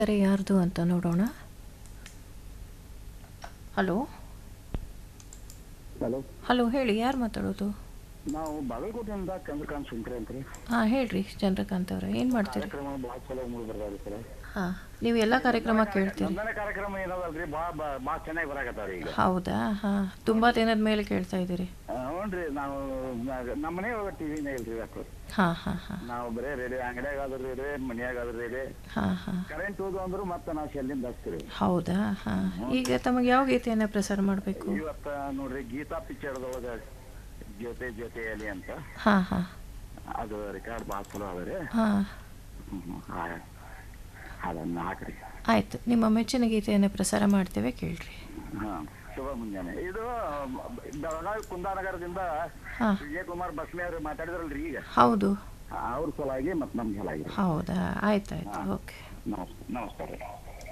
ಕರೆ ಯಾರ್ದು ಅಂತ ನೋಡೋಣ ಹಲೋ ಹಲೋ ಹಲೋ ಹೇಳಿ ಯಾರು ಮಾತಾಡೋದು ನಾವು ಬಾಗಲಕೋಟೆಯಿಂದ ಚಂದ್ರಕಾಂತ್ ಶಂಕರೆ ಅಂತ ರೀ ಹಾಂ ಹೇಳ್ರಿ ಚಂದ್ರಕಾಂತ್ ಅವರೇ ಏನು ಮಾಡ್ತೀರಿ ಕಾರ್ಯಕ್ರಮ ಭಾಳ ಚಲೋ ಮೂಡಿ ಬರ್ತಾವ್ರಿ ಸರ್ ಹಾಂ ನೀವು ಎಲ್ಲ ಕಾರ್ಯಕ್ರಮ ಕೇಳ್ತೀರಿ ನಂದನ ಕಾರ್ಯಕ್ರಮ ಏನದಲ್ರಿ ಭಾಳ ಭಾಳ ಚೆನ್ನಾಗಿ ಬರಾಕತ್ತಾವ್ರಿ ಈಗ ಹೌದಾ ಹಾಂ ತುಂಬ ದಿನದ ಮೇಲೆ ಕೇಳ್ತಾ ಇದ್ದೀರಿ ಹ್ಞೂ ರೀ ನಾವು ನಮ್ಮ ಮನೆ ಒಳಗೆ ಟಿವಿನೇ ಇಲ್ರಿ ಯಾಕೋ ಹಾಂ ಹಾಂ ಹಾಂ ನಾವು ಬರೇ ರೇಡಿಯೋ ಅಂಗಡಿಯಾಗ ಆದ್ರೂ ರೀ ಮನ್ಯಾಗ ಆದ್ರೂ ರೀ ಹಾಂ ಹಾಂ ಕರೆಂಟ್ ಹೋದು ಅಂದ್ರು ಮತ್ತೆ ನಾವು ಶೆಲ್ಲಿಂದ ಹಚ್ತೀವಿ ಹೌದಾ ಹಾಂ ಈಗ ತಮಗೆ ಯಾವ ಗೀತೆಯನ್ನು ಪ್ರಸಾರ ಮಾಡಬೇಕು ಇವತ್ತ ನೋಡ್ರಿ ಗೀತಾ ಪಿಕ್ಚರ್ದೊಳಗ ಜೊತೆ ಜೊತೆಯಲ್ಲಿ ಅಂತ ಹಾಂ ಹಾಂ ಅದು ರೆಕಾರ್ಡ್ ಭಾಳ ಚಲೋ ಅದ ರೀ ಹಾಂ ಅದನ್ನ ಹಾಕ್ರಿ ಆಯಿತು ನಿಮ್ಮ ಮೆಚ್ಚಿನ ಗೀತೆಯನ್ನು ಪ್ರಸಾರ ಮಾಡ್ತೇವೆ ಕೇಳ್ರಿ ಹಾಂ ಶುಭ ಮುಂಜಾನೆ ಇದು ಬೆಳಗಾವಿ ಕುಂದಾನಗರದಿಂದ ಹಾಂ ವಿಜಯಕುಮಾರ್ ಬಸ್ಮಿ ಅವರು ಮಾತಾಡಿದ್ರಲ್ರಿ ಈಗ ಹೌದು ಅವ್ರ ಸಲುವಾಗಿ ಮತ್ತು ನಮ್ಮ ಸಲುವಾಗಿ ಹೌದಾ ಆಯ್ತು ಆಯ್ತು ಓಕೆ ನಮಸ್ ನಮಸ್ಕಾರ ರೀ